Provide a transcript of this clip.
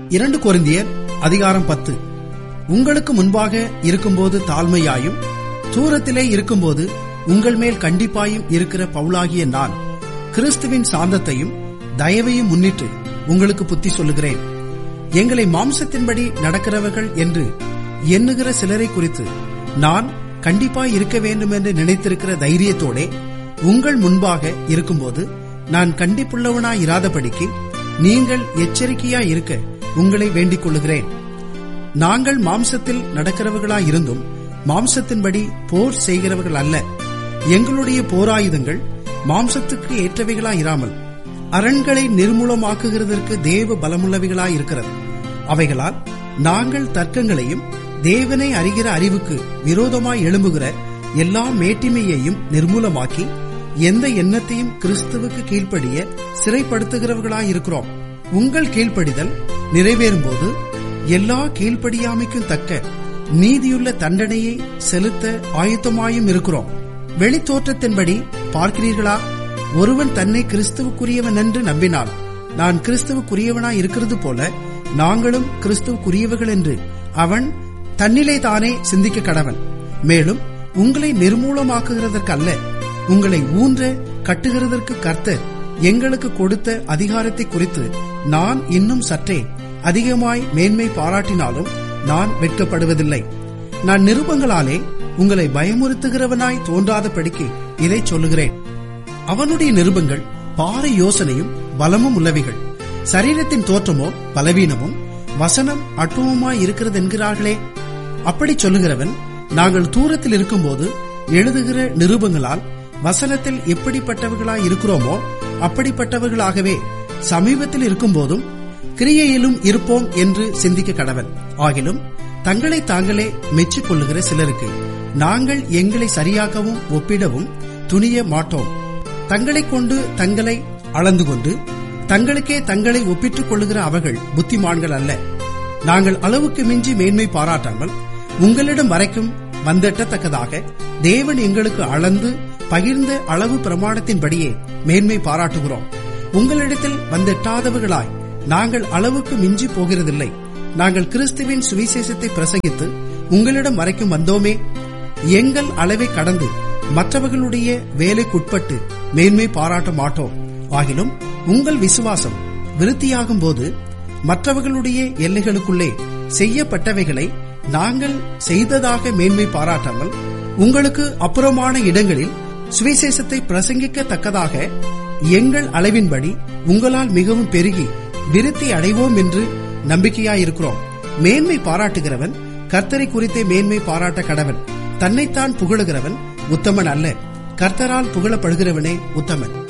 இரண்டு கொரிந்தியர் அதிகாரம் பத்து உங்களுக்கு முன்பாக இருக்கும்போது தாழ்மையாயும் தூரத்திலே இருக்கும்போது உங்கள் மேல் கண்டிப்பாயும் இருக்கிற பவுலாகிய நான் கிறிஸ்துவின் சாந்தத்தையும் தயவையும் முன்னிட்டு உங்களுக்கு புத்தி சொல்லுகிறேன் எங்களை மாம்சத்தின்படி நடக்கிறவர்கள் என்று எண்ணுகிற சிலரை குறித்து நான் கண்டிப்பாய் இருக்க வேண்டும் என்று நினைத்திருக்கிற தைரியத்தோடே உங்கள் முன்பாக இருக்கும்போது நான் கண்டிப்புள்ளவனாய் இராதபடிக்கு நீங்கள் எச்சரிக்கையாய் இருக்க உங்களை வேண்டிக் கொள்ளுகிறேன் நாங்கள் மாம்சத்தில் நடக்கிறவர்களாய் இருந்தும் மாம்சத்தின்படி போர் செய்கிறவர்கள் அல்ல எங்களுடைய போராயுதங்கள் மாம்சத்துக்கு ஏற்றவைகளாய் இராமல் அரண்களை நிர்மூலமாக்குகிறதற்கு தேவ பலமுள்ளவைகளாய் இருக்கிறது அவைகளால் நாங்கள் தர்க்கங்களையும் தேவனை அறிகிற அறிவுக்கு விரோதமாய் எழும்புகிற எல்லா மேட்டிமையையும் நிர்மூலமாக்கி எந்த எண்ணத்தையும் கிறிஸ்துவுக்கு கீழ்ப்படிய சிறைப்படுத்துகிறவர்களாயிருக்கிறோம் உங்கள் கீழ்ப்படிதல் நிறைவேறும்போது எல்லா கீழ்ப்படியாமைக்கும் தக்க நீதியுள்ள தண்டனையை செலுத்த ஆயத்தமாயும் இருக்கிறோம் வெளித்தோற்றத்தின்படி பார்க்கிறீர்களா ஒருவன் தன்னை கிறிஸ்துவுக்குரியவன் என்று நம்பினால் நான் கிறிஸ்துவுக்குரியவனாய் இருக்கிறது போல நாங்களும் கிறிஸ்துவுக்குரியவர்கள் என்று அவன் தன்னிலே தானே சிந்திக்க கடவன் மேலும் உங்களை நிர்மூலமாக்குகிறதற்கு அல்ல உங்களை ஊன்ற கட்டுகிறதற்கு கர்த்தர் எங்களுக்கு கொடுத்த அதிகாரத்தை குறித்து நான் இன்னும் சற்றே அதிகமாய் மேன்மை பாராட்டினாலும் நான் வெட்கப்படுவதில்லை நான் நிருபங்களாலே உங்களை பயமுறுத்துகிறவனாய் தோன்றாதபடிக்கு இதை சொல்லுகிறேன் அவனுடைய நிருபங்கள் பாறை யோசனையும் பலமும் உள்ளவைகள் சரீரத்தின் தோற்றமோ பலவீனமும் வசனம் அட்டுவமாய் இருக்கிறது என்கிறார்களே அப்படி சொல்லுகிறவன் நாங்கள் தூரத்தில் இருக்கும்போது எழுதுகிற நிருபங்களால் வசனத்தில் எப்படிப்பட்டவர்களாய் இருக்கிறோமோ அப்படிப்பட்டவர்களாகவே சமீபத்தில் இருக்கும்போதும் கிரியையிலும் இருப்போம் என்று சிந்திக்க கடவன் ஆகிலும் தங்களை தாங்களே மெச்சிக் கொள்ளுகிற சிலருக்கு நாங்கள் எங்களை சரியாகவும் ஒப்பிடவும் துணிய மாட்டோம் தங்களை கொண்டு தங்களை அளந்து கொண்டு தங்களுக்கே தங்களை ஒப்பிட்டுக் கொள்ளுகிற அவர்கள் புத்திமான்கள் அல்ல நாங்கள் அளவுக்கு மிஞ்சி மேன்மை பாராட்டாமல் உங்களிடம் வரைக்கும் வந்தெட்டத்தக்கதாக தேவன் எங்களுக்கு அளந்து பகிர்ந்த அளவு பிரமாணத்தின்படியே மேன்மை பாராட்டுகிறோம் உங்களிடத்தில் வந்தெட்டாதவர்களாய் நாங்கள் அளவுக்கு மிஞ்சி போகிறதில்லை நாங்கள் கிறிஸ்துவின் சுவிசேஷத்தை பிரசங்கித்து உங்களிடம் வரைக்கும் வந்தோமே எங்கள் அளவை கடந்து மற்றவர்களுடைய வேலைக்குட்பட்டு மேன்மை பாராட்ட மாட்டோம் ஆகிலும் உங்கள் விசுவாசம் விருத்தியாகும் போது மற்றவர்களுடைய எல்லைகளுக்குள்ளே செய்யப்பட்டவைகளை நாங்கள் செய்ததாக மேன்மை பாராட்டாமல் உங்களுக்கு அப்புறமான இடங்களில் சுவிசேஷத்தை பிரசங்கிக்கத்தக்கதாக எங்கள் அளவின்படி உங்களால் மிகவும் பெருகி விருத்தி அடைவோம் என்று நம்பிக்கையாயிருக்கிறோம் மேன்மை பாராட்டுகிறவன் கர்த்தரை குறித்தே மேன்மை பாராட்ட கடவன் தன்னைத்தான் புகழுகிறவன் உத்தமன் அல்ல கர்த்தரால் புகழப்படுகிறவனே உத்தமன்